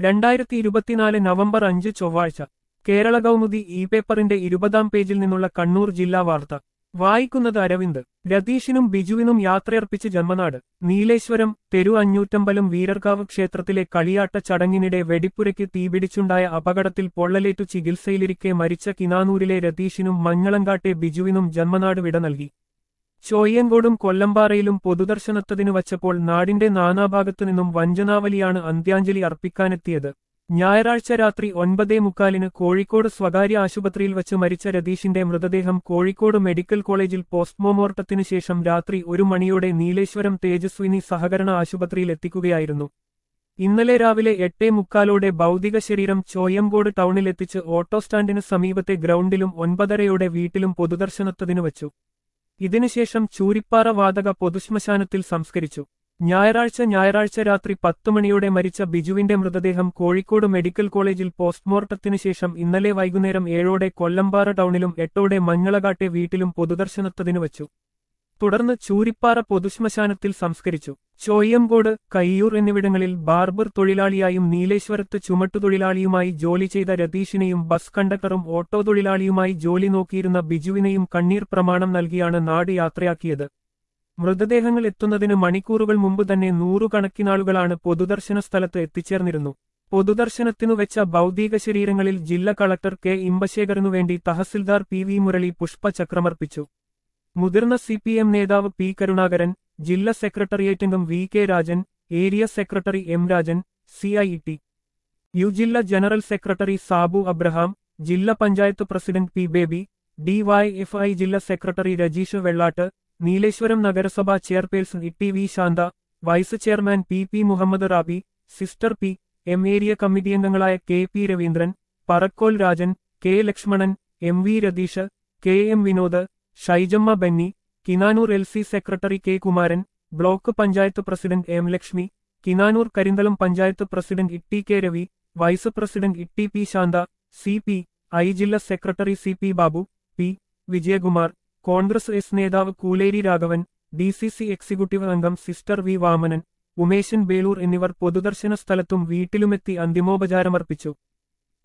രണ്ടായിരത്തി ഇരുപത്തിനാല് നവംബർ അഞ്ച് ചൊവ്വാഴ്ച കേരള കൗമുദി ഇ പേപ്പറിന്റെ ഇരുപതാം പേജിൽ നിന്നുള്ള കണ്ണൂർ ജില്ലാ വാർത്ത വായിക്കുന്നത് അരവിന്ദ് രതീഷിനും ബിജുവിനും യാത്രയർപ്പിച്ച് ജന്മനാട് നീലേശ്വരം തെരു അഞ്ഞൂറ്റമ്പലം വീരർകാവ് ക്ഷേത്രത്തിലെ കളിയാട്ട ചടങ്ങിനിടെ വെടിപ്പുരയ്ക്ക് തീപിടിച്ചുണ്ടായ അപകടത്തിൽ പൊള്ളലേറ്റു ചികിത്സയിലിരിക്കെ മരിച്ച കിനാനൂരിലെ രതീഷിനും മഞ്ഞളങ്കാട്ടെ ബിജുവിനും ജന്മനാട് വിട നൽകി ചോയ്യങ്കോടും കൊല്ലമ്പാറയിലും പൊതുദർശനത്തതിനു വച്ചപ്പോൾ നാടിന്റെ നാനാഭാഗത്തുനിന്നും വഞ്ചനാവലിയാണ് അന്ത്യാഞ്ജലി അർപ്പിക്കാനെത്തിയത് ഞായറാഴ്ച രാത്രി ഒൻപതേ മുക്കാലിന് കോഴിക്കോട് സ്വകാര്യ ആശുപത്രിയിൽ വച്ച് മരിച്ച രതീഷിന്റെ മൃതദേഹം കോഴിക്കോട് മെഡിക്കൽ കോളേജിൽ പോസ്റ്റ്മോർട്ടത്തിനു ശേഷം രാത്രി ഒരു മണിയോടെ നീലേശ്വരം തേജസ്വിനി സഹകരണ ആശുപത്രിയിൽ എത്തിക്കുകയായിരുന്നു ഇന്നലെ രാവിലെ എട്ടേ മുക്കാലോടെ ഭൗതിക ശരീരം ചോയങ്കോട് ടൗണിലെത്തിച്ച് ഓട്ടോ സ്റ്റാൻഡിന് സമീപത്തെ ഗ്രൗണ്ടിലും ഒൻപതരയോടെ വീട്ടിലും പൊതുദർശനത്തതിനു വച്ചു ഇതിനുശേഷം ചൂരിപ്പാറ വാതക പൊതുശ്മശാനത്തിൽ സംസ്കരിച്ചു ഞായറാഴ്ച ഞായറാഴ്ച രാത്രി പത്തു മണിയോടെ മരിച്ച ബിജുവിന്റെ മൃതദേഹം കോഴിക്കോട് മെഡിക്കൽ കോളേജിൽ പോസ്റ്റ്മോർട്ടത്തിനു ശേഷം ഇന്നലെ വൈകുന്നേരം ഏഴോടെ കൊല്ലമ്പാറ ടൗണിലും എട്ടോടെ മഞ്ഞളകാട്ടെ വീട്ടിലും പൊതുദർശനത്തതിനു വച്ചു തുടർന്ന് ചൂരിപ്പാറ പൊതുശ്മശാനത്തിൽ സംസ്കരിച്ചു ചോയ്യംകോട് കയ്യൂർ എന്നിവിടങ്ങളിൽ ബാർബർ തൊഴിലാളിയായും നീലേശ്വരത്ത് ചുമട്ടുതൊഴിലാളിയുമായി ജോലി ചെയ്ത രതീഷിനെയും ബസ് കണ്ടക്ടറും ഓട്ടോ തൊഴിലാളിയുമായി ജോലി നോക്കിയിരുന്ന ബിജുവിനെയും കണ്ണീർ പ്രമാണം നൽകിയാണ് നാട് യാത്രയാക്കിയത് മൃതദേഹങ്ങൾ എത്തുന്നതിന് മണിക്കൂറുകൾ മുമ്പ് തന്നെ നൂറുകണക്കിനാളുകളാണ് പൊതുദർശന സ്ഥലത്ത് എത്തിച്ചേർന്നിരുന്നു പൊതുദർശനത്തിനു വെച്ച ഭൗതിക ശരീരങ്ങളിൽ ജില്ലാ കളക്ടർ കെ ഇമ്പശേഖരനു വേണ്ടി തഹസിൽദാർ പി വി മുരളി പുഷ്പചക്രമർപ്പിച്ചു മുതിർന്ന സി പി എം നേതാവ് പി കരുണാകരൻ ജില്ലാ സെക്രട്ടേറിയറ്റംഗം V K Rajan area secretary M Rajan C I T U ജില്ലാ ജനറൽ സെക്രട്ടറി സാബു അബ്രഹാം ജില്ലാ panchayat president P Baby DYFI ജില്ലാ സെക്രട്ടറി രജീഷ് വെള്ളാട്ട് നീലേശ്വരം നഗരസഭാ chairperson E T V Shantha vice chairman P P Muhammad Rabi sister P M area committee അംഗങ്ങളായ K P Raveendran Parakkol Rajan K Lakshmanan M V Ratheesh K M Vinod Shaijamma Benny Kinanoor L C secretary K Kumaran block panchayat president M Lakshmi Kinanoor Karinthalam panchayat president E T K Ravi vice president E T P Shantha C P I ജില്ലാ secretary C P Babu P Vijayakumar Congress S നേതാവ് Kooleri Raghavan D C C executive അംഗം sister V Vamanan Umeshan Beloor എന്നിവർ പൊതുദർശന സ്ഥലത്തും വീട്ടിലുമെത്തി അന്തിമോപചാരമർപ്പിച്ചു